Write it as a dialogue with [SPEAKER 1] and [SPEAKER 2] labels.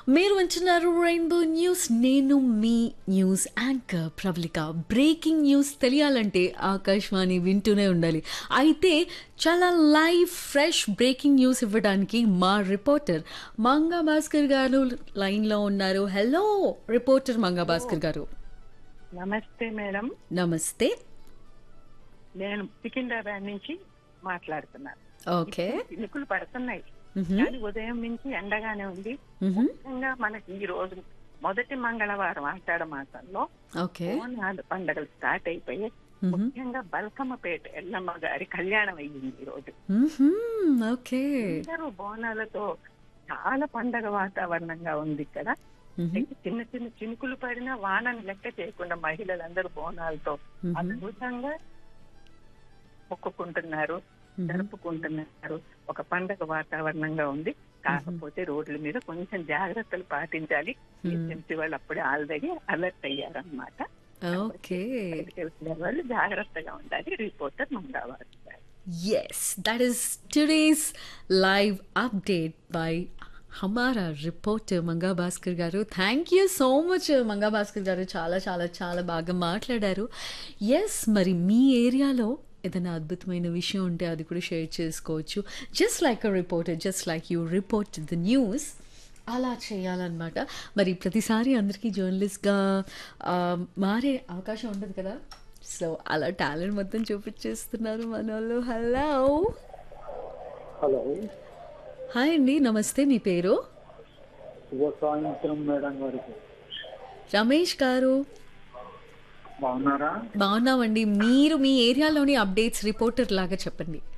[SPEAKER 1] మీరు వింటున్నారు rainbow news నేను మీ news anchor Pravalika breaking news తెలియాలంటే ఆకాశవాణి వింటూనే ఉండాలి అయితే చాలా లైవ్ ఫ్రెష్ బ్రేకింగ్ న్యూస్ ఇవ్వడానికి మా రిపోర్టర్ మంగా భాస్కర్ గారు లైన్లో ఉన్నారు హలో రిపోర్టర్ మంగా భాస్కర్ గారు
[SPEAKER 2] నమస్తే మేడం
[SPEAKER 1] నమస్తే
[SPEAKER 2] నేను సికింద్రాబాద్ నుంచి మాట్లాడుతున్నాను
[SPEAKER 1] ఓకే
[SPEAKER 2] చినుకులు పడుతున్నాయి
[SPEAKER 1] మ్హూ.
[SPEAKER 2] కానీ ఉదయం నుంచి ఎండగానే ఉంది
[SPEAKER 1] మ్హూ.
[SPEAKER 2] ముఖ్యంగా మనకి ఈ రోజు మొదటి మంగళవారం ఆషాఢ మాసంలో
[SPEAKER 1] ఓకే
[SPEAKER 2] బోనాలు పండుగలు స్టార్ట్ అయిపోయి
[SPEAKER 1] మ్హూ.
[SPEAKER 2] ముఖ్యంగా బల్కమ్మపేట ఎల్లమ్మ గారి కళ్యాణం అయ్యింది ఈ రోజు
[SPEAKER 1] మ్హూ. ఓకే
[SPEAKER 2] అందరూ బోనాలతో చాలా పండగ వాతావరణంగా ఉంది ఇక్కడ
[SPEAKER 1] మ్హూ.
[SPEAKER 2] అయితే చిన్న చిన్న చినుకులు పడినా వానని లెక్క చేయకుండా మహిళలందరూ బోనాలతో
[SPEAKER 1] మ్హూ.
[SPEAKER 2] అద్భుతంగా మొక్కుకుంటున్నారు
[SPEAKER 1] మ్హూ.
[SPEAKER 2] జరుపుకుంటున్నారు ఒక పండగ వాతావరణంగా ఉంది కాకపోతే రోడ్ల మీద కొంచెం జాగ్రత్తలు పాటించాలి ఏజెన్సీ వాళ్ళు అప్పుడే ఆల్రెడీ అలర్ట్ అయ్యారన్నమాట
[SPEAKER 1] ఓకే
[SPEAKER 2] బయటికి వెళ్తున్న వాళ్ళు జాగ్రత్తగా ఉండాలి రిపోర్టర్ మంగళవారం
[SPEAKER 1] Yes, that is today's live update by హమారా రిపోర్టర్ మంగా భాస్కర్ గారు thank you so much Manga Bhaskar గారు చాలా చాలా చాలా బాగా మాట్లాడారు ఎస్ మరి మీ ఏరియాలో ఏదైనా అద్భుతమైన విషయం ఉంటే అది కూడా షేర్ చేసుకోవచ్చు just like a reporter just like you report the news అలా చేయాలన్నమాట మరి ప్రతిసారి అందరికీ జర్నలిస్ట్గా ఆ, మారే అవకాశం ఉండదు కదా సో అలా టాలెంట్ మొత్తం చూపించేస్తున్నారు మన వాళ్ళు హలో
[SPEAKER 3] హలో
[SPEAKER 1] హాయ్ అండి నమస్తే మీ పేరు
[SPEAKER 3] శుభ సాయంత్రం మేడం గారికి
[SPEAKER 1] రమేష్ గారు
[SPEAKER 3] బాగున్నారా
[SPEAKER 1] బాగున్నామండి మీరు మీ ఏరియాలోని అప్డేట్స్ రిపోర్టర్ లాగా చెప్పండి